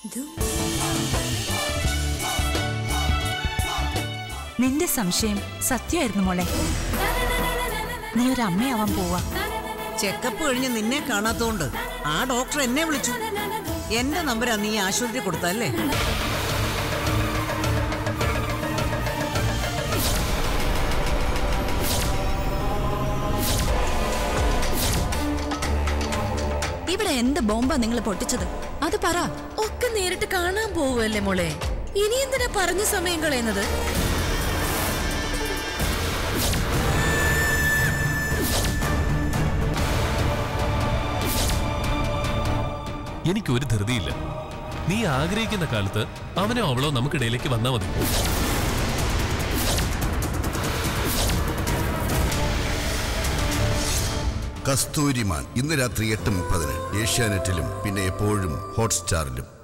നിന്റെ സംശയം സത്യമായിരുന്നു മോളെ നീ ഒരു അമ്മയാവാൻ പോവാ ചെക്കപ്പ് കഴിഞ്ഞ് നിന്നെ കാണാത്തോണ്ട് ആ ഡോക്ടർ എന്നെ വിളിച്ചു എന്റെ നമ്പരാ നീ ആശുപത്രി കൊടുത്തല്ലേ ഇവിടെ എന്ത് ബോംബാ നിങ്ങൾ പൊട്ടിച്ചത് അത് പറ ഒക്കെ നേരിട്ട് കാണാൻ പോവല്ലേ മോളെ ഇനി എന്തിനാ പറഞ്ഞ സമയം കളയുന്നത് എനിക്കൊരു ധൃതിയില്ല നീ ആഗ്രഹിക്കുന്ന കാലത്ത് അവനോ അവളോ നമുക്കിടയിലേക്ക് വന്നാൽ മതി കസ്തൂരിമാൻ ഇന്ന് രാത്രി എട്ട് മുപ്പതിന് ഏഷ്യാനെറ്റിലും പിന്നെ എപ്പോഴും ഹോട്ട്സ്റ്റാറിലും